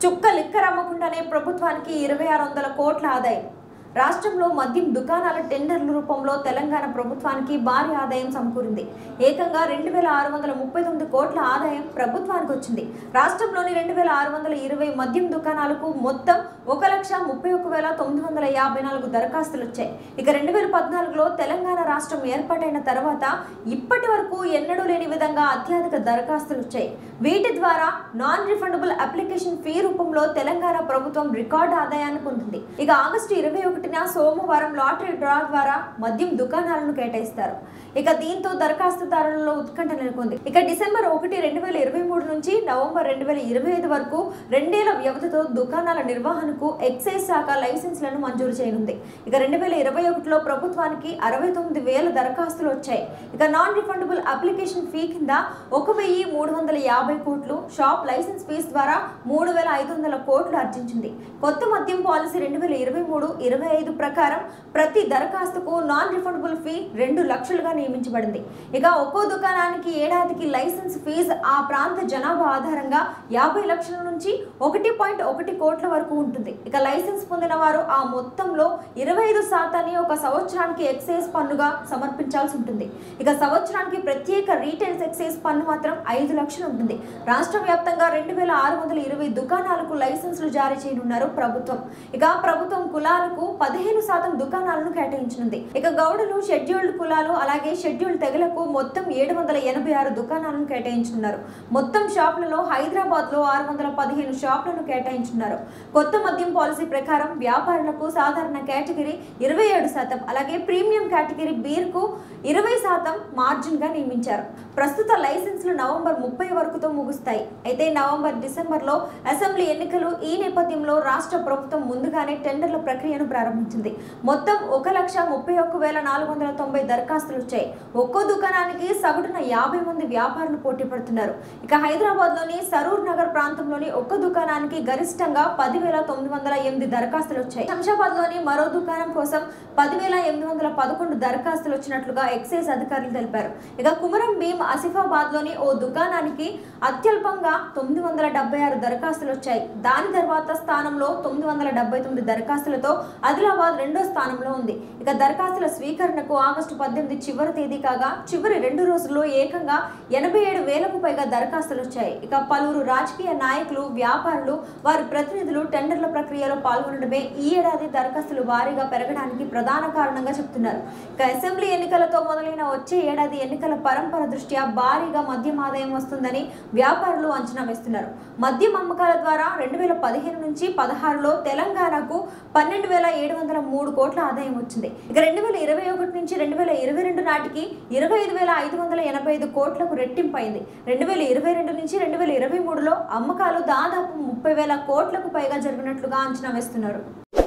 చుక్క లిక్కర్ అమ్మకుండానే ప్రభుత్వానికి ఇరవై ఆరు వందల కోట్ల ఆదాయం రాష్ట్రంలో మద్యం దుకాణాల టెండర్ల రూపంలో తెలంగాణ ప్రభుత్వానికి భారీ ఆదాయం సమకూరింది ఏకంగా రెండు వేల ఆరు వందల ముప్పై తొమ్మిది కోట్ల ఆదాయం ప్రభుత్వానికి వచ్చింది రాష్ట్రంలోని రెండు వేల ఆరు వందల ఇరవై మద్యం దుకాణాలకు మొత్తం ఒక లక్ష ముప్పై ఒక్క వేల తొమ్మిది వందల యాభై నాలుగు దరఖాస్తులు వచ్చాయి ఇక రెండు వేల పద్నాలుగులో తెలంగాణ రాష్ట్రం ఏర్పాటైన తర్వాత ఇప్పటి వరకు ఎన్నడూ లేని విధంగా అత్యధిక దరఖాస్తులు వచ్చాయి వీటి ద్వారా నాన్ రిఫండబుల్ అప్లికేషన్ ఫీ రూపంలో తెలంగాణ ప్రభుత్వం రికార్డు ఆదాయాన్ని పొందింది ఇక ఆగస్టు ఇరవై ఒకటిన సోమవారం లాటరీ డ్రా ద్వారా మద్యం దుకాణాలను కేటాయిస్తారు ఇక దీంతో దరఖాస్తుదారులలో ఉత్కంఠ నెలకొంది ఇక డిసెంబర్ ఒకటి రెండు వేల ఇరవై మూడు నుంచి నవంబర్ రెండు వేల ఇరవై ఐదు వరకు రెండేళ్ల వ్యవధితో దుకాణాల నిర్వహణకు ఎక్సైజ్ శాఖ లైసెన్స్లను మంజూరు చేయనుంది ఇక రెండు వేల ఇరవై ఒకటిలో ప్రభుత్వానికి అరవై తొమ్మిది వేల దరఖాస్తులు వచ్చాయి ఇక నాన్ రిఫండబుల్ అప్లికేషన్ ఫీ కింద ఒక వెయ్యి మూడు వందల యాభై కోట్లు షాప్ లైసెన్స్ ఫీజు ద్వారా మూడు వేల ఐదు వందల కోట్లు ఆర్జించింది కొత్త మద్యం పాలసీ రెండు వేల ఇరవై మూడు ఇరవై ఐదు ప్రకారం ప్రతి దరఖాస్తుకు నాన్ రిఫండబుల్ ఫీ రెండు లక్షలుగా నియమించబడింది ఇక ఒక్కో దుకాణానికి ఏడాదికి లైసెన్స్ ఫీజు ఆ ప్రాంత జనాభా ఆధారంగా యాభై లక్షల నుంచి ఒకటి పాయింట్ ఒకటి కోట్ల వరకు ఉంటుంది ఇక లైసెన్స్ పొందిన వారు ఆ మొత్తంలో ఇరవై ఐదు శాతాన్ని ఒక సంవత్సరానికి ఎక్సైజ్ పన్నుగా సమర్పించాల్సి ఉంటుంది ఇక సంవత్సరానికి ప్రత్యేక రీటైల్ ఎక్సైజ్ పన్ను మాత్రం ఐదు లక్షలు ఉంటుంది రాష్ట్ర వ్యాప్తంగా రెండు వేల ఆరు వందల ఇరవై దుకాణాలకు లైసెన్సులు జారీ చేయనున్నారు ప్రభుత్వం ఇక ప్రభుత్వం కులాలకు పదిహేను శాతం దుకాణాలను కేటాయించనుంది ఇక గౌడులు షెడ్యూల్డ్ కులాలు అలాగే షెడ్యూల్డ్ తెగలకు మొత్తం ఏడు వందల ఎనభై ఆరు దుకాణాలను కేటాయించున్నారు మొత్తం షాపులలో హైదరాబాద్ లో ఆరు వందల పదిహేను షాపులను కేటాయించున్నారు కొత్త మద్యం పాలసీ ప్రకారం వ్యాపారులకు సాధారణ కేటగిరీ ఇరవై ఏడు శాతం అలాగే ప్రీమియం కేటగిరీ బీర్ కు ఇరవై శాతం మార్జిన్ గా నియమించారు ప్రస్తుత లైసెన్సులు నవంబర్ ముప్పై వరకుతో ముగుస్తాయి అయితే నవంబర్ డిసెంబర్ లో అసెంబ్లీ ఎన్నికలు ఈ నేపథ్యంలో రాష్ట్ర ప్రభుత్వం ముందుగానే టెండర్ల ప్రక్రియను ప్రారంభించింది మొత్తం ఒక లక్ష ముప్పై ఒక్క వేల నాలుగు వందల తొంభై దరఖాస్తులు వచ్చాయి ఒక్కో దుకాణానికి సగటున యాభై మంది వ్యాపారులు పోటీ పడుతున్నారు ఇక హైదరాబాద్ లోని సరూర్ నగర్ ప్రాంతంలోని ఒక్క దుకాణానికి గరిష్టంగా పదివేల తొమ్మిది వందల ఎనిమిది దరఖాస్తులు వచ్చాయి శంషాబాద్ లోని మరో దుకాణం కోసం పదివేల ఎనిమిది వందల పదకొండు దరఖాస్తులు వచ్చినట్లుగా ఎక్సైజ్ అధికారులు తెలిపారు ఇక కుమరం భీం ఆసిఫాబాద్ లోని ఓ దుకాణానికి అత్యల్పంగా తొమ్మిది వందల డెబ్బై ఆరు దరఖాస్తులు వచ్చాయి దాని తర్వాత స్థానంలో తొమ్మిది వందల డెబ్బై తొమ్మిది దరఖాస్తులతో ఆదిలాబాద్ రెండో స్థానంలో ఉంది ఇక దరఖాస్తుల స్వీకరణకు ఆగస్టు పద్దెనిమిది చివరి తేదీ కాగా చివరి రెండు రోజుల్లో ఏకంగా ఎనభై ఏడు వేలకు పైగా దరఖాస్తులు వచ్చాయి ఇక పలువురు రాజకీయ నాయకులు వ్యాపారులు వారి ప్రతినిధులు టెండర్ల ప్రక్రియలో పాల్గొనడమే ఈ ఏడాది దరఖాస్తులు భారీగా పెరగడానికి ప్రధాన కారణంగా చెప్తున్నారు ఇక అసెంబ్లీ ఎన్నికలతో మొదలైన వచ్చే ఏడాది ఎన్నికల పరంపర దృష్ట్యా భారీగా మద్యం ఆదాయం వస్తుందని వ్యాపారులు అంచనా వేస్తున్నారు మద్యం అమ్మకాల ద్వారా రెండు వేల పదిహేను నుంచి పదహారులో తెలంగాణకు పన్నెండు వేల ఏడు వందల మూడు కోట్ల ఆదాయం వచ్చింది ఇక రెండు వేల ఇరవై ఒకటి నుంచి రెండు వేల ఇరవై రెండు నాటికి ఇరవై ఐదు వేల ఐదు వందల ఎనభై ఐదు కోట్లకు రెట్టింపైంది రెండు వేల ఇరవై రెండు నుంచి రెండు వేల ఇరవై మూడులో అమ్మకాలు దాదాపు ముప్పై వేల కోట్లకు పైగా జరిగినట్లుగా అంచనా వేస్తున్నారు